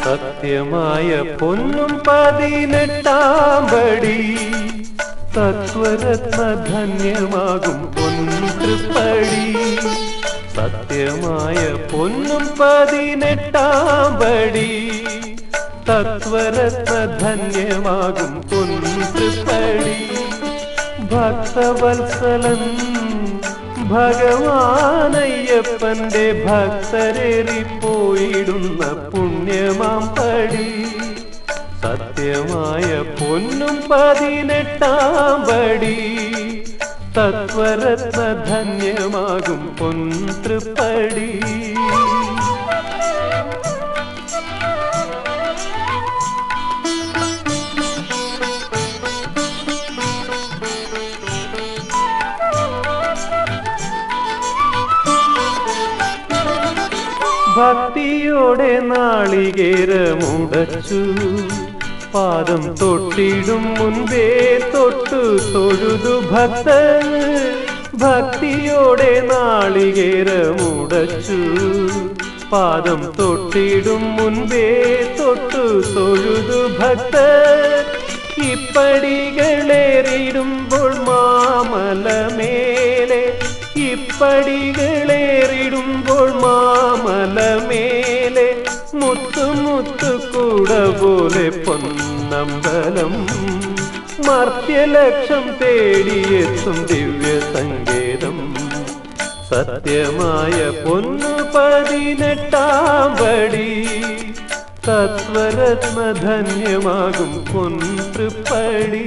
സത്യമായ പൊന്നും പതിനെട്ടാം പടി തത്വരത്ന ധന്യമാകും പൊൻതൃപ്പടി സത്യമായ പൊന്നും പതിനെട്ടാം പടി തത്വരത്ന ധന്യമാകും പൊൻതൃപ്പടി ഭക്തവത്സലൻ ഭഗവാനയ്യപ്പന്റെ ഭക്തരേറിപ്പോയിടുന്ന പുണ്യമാം പടി സത്യമായ പൊന്നും പതിനെട്ടാം പടി തത്വരത്ന ധന്യമാകും പൊൻതൃപ്പടി ഭക്തിയോടെ നാളികേരമുടച്ചു പാദം തൊട്ടിടും മുൻപേ തൊട്ടു തൊഴുതു ഭക്ത ഭക്തിയോടെ നാളികേരമുടച്ചു പാദം തൊട്ടിടും മുൻപേ തൊട്ടു തൊഴുതു ഭക്ത ഇപ്പടികളേറിടുമ്പോൾ മാമലമേലെ ഇപ്പടികളേറിടുമ്പോൾ മാമലമേലെ മുത്തു മുത്തു കൂട പോലെ പൊന്നമ്പലം മർത്യലക്ഷം തേടിയെത്തും ദിവ്യ സങ്കേതം സത്യമായ പൊന്നു പതിനെട്ടാം പടി തത്വരത്ന ധന്യമാകും പൊൻതൃപ്പടി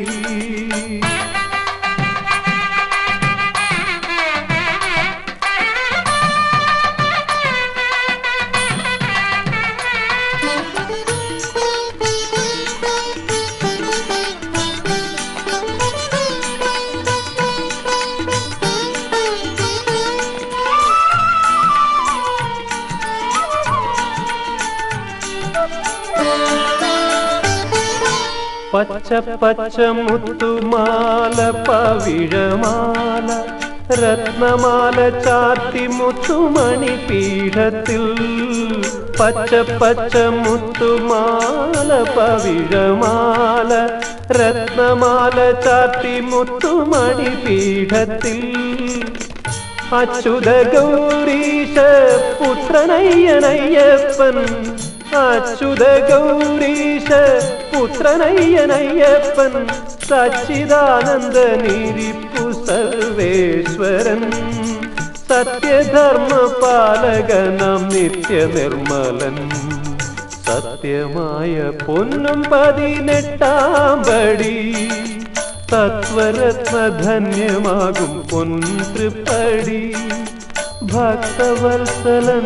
പച്ച പച്ച മുത്തുമാല പവിഴമാല രത്നമാല ചാത്തി മുത്തുമണി പീഠത്തിൽ പച്ച പച്ച മുത്തുമാല പവിഴമാല രത്നമാല ചാത്തി മുത്തുമണി പീഠത്തിൽ അച്യുത ഗൗരീശ പുത്രനയ്യനയ്യപ്പൻ അച്യുത ഗൗരീശ പുത്രനയ്യനയ്യപ്പൻ സച്ചിദാനന്ദ നിരിപ്പു സർവേശ്വരൻ സത്യധർമ്മ പാലകനം നിത്യനിർമ്മലൻ സത്യമായ പൊന്നും പതിനെട്ടാം പടി തത്വരത്ന ധന്യമാകും പൊൻതൃപ്പടി ഭക്തവത്സലൻ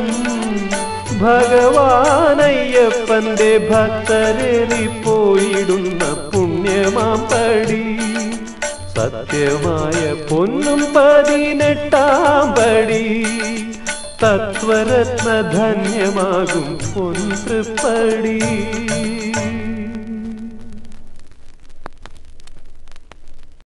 ഭഗവാനയ്യപ്പന്റെ ഭക്തരേറിപ്പോയിടുന്ന പുണ്യമാം പടി സത്യമായ പൊന്നും പതിനെട്ടാം പടി തത്വരത്ന ധന്യമാകും പൊൻതൃപ്പടി